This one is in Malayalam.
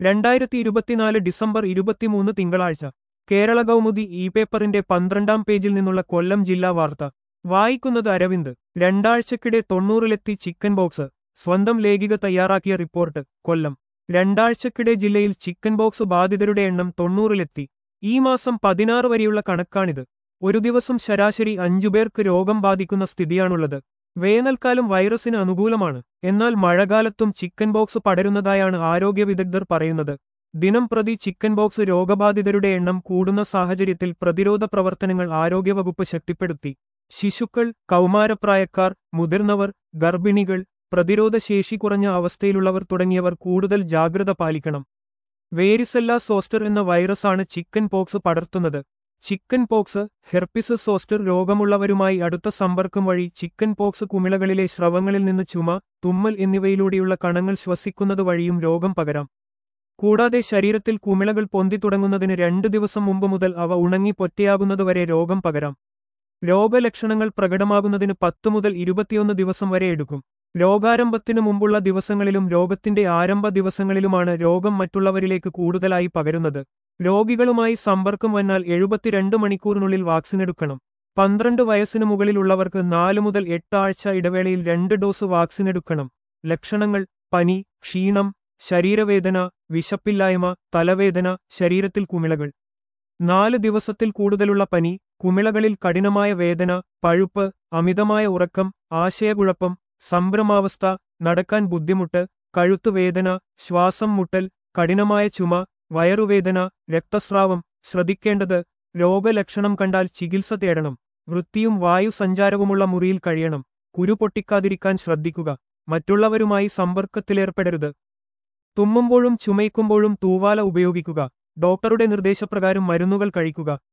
രണ്ടായിരത്തി ഇരുപത്തിനാല് ഡിസംബർ ഇരുപത്തിമൂന്ന് തിങ്കളാഴ്ച കേരള കൗമുദി ഇ പേപ്പറിന്റെ പന്ത്രണ്ടാം പേജിൽ നിന്നുള്ള കൊല്ലം ജില്ലാ വാർത്ത വായിക്കുന്നത് അരവിന്ദ് രണ്ടാഴ്ചക്കിടെ തൊണ്ണൂറിലെത്തി ചിക്കൻ ബോക്സ് സ്വന്തം ലേഖിക തയ്യാറാക്കിയ റിപ്പോർട്ട് കൊല്ലം രണ്ടാഴ്ചക്കിടെ ജില്ലയിൽ ചിക്കൻ ബോക്സ് ബാധിതരുടെ എണ്ണം തൊണ്ണൂറിലെത്തി ഈ മാസം പതിനാറ് വരെയുള്ള കണക്കാണിത് ഒരു ദിവസം ശരാശരി അഞ്ചുപേർക്ക് രോഗം ബാധിക്കുന്ന സ്ഥിതിയാണുള്ളത് വേനൽക്കാലം വൈറസിന് അനുകൂലമാണ് എന്നാൽ മഴകാലത്തും ചിക്കൻ ബോക്സ് പടരുന്നതായാണ് ആരോഗ്യ വിദഗ്ധർ പറയുന്നത് ദിനം പ്രതി ചിക്കൻ ബോക്സ് രോഗബാധിതരുടെ എണ്ണം കൂടുന്ന സാഹചര്യത്തിൽ പ്രതിരോധ പ്രവർത്തനങ്ങൾ ആരോഗ്യവകുപ്പ് ശക്തിപ്പെടുത്തി ശിശുക്കൾ കൗമാരപ്രായക്കാർ മുതിർന്നവർ ഗർഭിണികൾ പ്രതിരോധ ശേഷി കുറഞ്ഞ അവസ്ഥയിലുള്ളവർ തുടങ്ങിയവർ കൂടുതൽ ജാഗ്രത പാലിക്കണം വേരിസെല്ല സോസ്റ്റർ എന്ന വൈറസാണ് ചിക്കൻ പോക്സ് പടർത്തുന്നത് ചിക്കൻ പോക്സ് ഹെർപ്പിസ് സോസ്റ്റർ രോഗമുള്ളവരുമായി അടുത്ത സമ്പർക്കം വഴി ചിക്കൻ പോക്സ് കുമിളകളിലെ സ്രവങ്ങളിൽ നിന്ന് ചുമ തുമ്മൽ എന്നിവയിലൂടെയുള്ള കണങ്ങൾ ശ്വസിക്കുന്നത് വഴിയും രോഗം പകരാം കൂടാതെ ശരീരത്തിൽ കുമിളകൾ പൊന്തിത്തുടങ്ങുന്നതിന് രണ്ടു ദിവസം മുമ്പ് മുതൽ അവ ഉണങ്ങി പൊറ്റയാകുന്നതുവരെ രോഗം പകരാം രോഗലക്ഷണങ്ങൾ പ്രകടമാകുന്നതിന് പത്തു മുതൽ ഇരുപത്തിയൊന്ന് ദിവസം വരെ എടുക്കും രോഗാരംഭത്തിനു മുമ്പുള്ള ദിവസങ്ങളിലും രോഗത്തിന്റെ ആരംഭ ദിവസങ്ങളിലുമാണ് രോഗം മറ്റുള്ളവരിലേക്ക് കൂടുതലായി പകരുന്നത് രോഗികളുമായി സമ്പർക്കം വന്നാൽ എഴുപത്തിരണ്ട് മണിക്കൂറിനുള്ളിൽ വാക്സിൻ എടുക്കണം പന്ത്രണ്ട് വയസ്സിനു മുകളിലുള്ളവർക്ക് നാല് മുതൽ എട്ട് ആഴ്ച ഇടവേളയിൽ രണ്ട് ഡോസ് വാക്സിൻ എടുക്കണം ലക്ഷണങ്ങൾ പനി ക്ഷീണം ശരീരവേദന വിശപ്പില്ലായ്മ തലവേദന ശരീരത്തിൽ കുമിളകൾ നാല് ദിവസത്തിൽ കൂടുതലുള്ള പനി കുമിളകളിൽ കഠിനമായ വേദന പഴുപ്പ് അമിതമായ ഉറക്കം ആശയക്കുഴപ്പം സംഭ്രമാവസ്ഥ നടക്കാൻ ബുദ്ധിമുട്ട് കഴുത്തുവേദന ശ്വാസം മുട്ടൽ കഠിനമായ ചുമ വയറുവേദന രക്തസ്രാവം ശ്രദ്ധിക്കേണ്ടത് രോഗലക്ഷണം കണ്ടാൽ ചികിത്സ തേടണം വൃത്തിയും വായു സഞ്ചാരവുമുള്ള മുറിയിൽ കഴിയണം കുരു പൊട്ടിക്കാതിരിക്കാൻ ശ്രദ്ധിക്കുക മറ്റുള്ളവരുമായി സമ്പർക്കത്തിലേർപ്പെടരുത് തുമ്മുമ്പോഴും ചുമയ്ക്കുമ്പോഴും തൂവാല ഉപയോഗിക്കുക ഡോക്ടറുടെ നിർദ്ദേശപ്രകാരം മരുന്നുകൾ കഴിക്കുക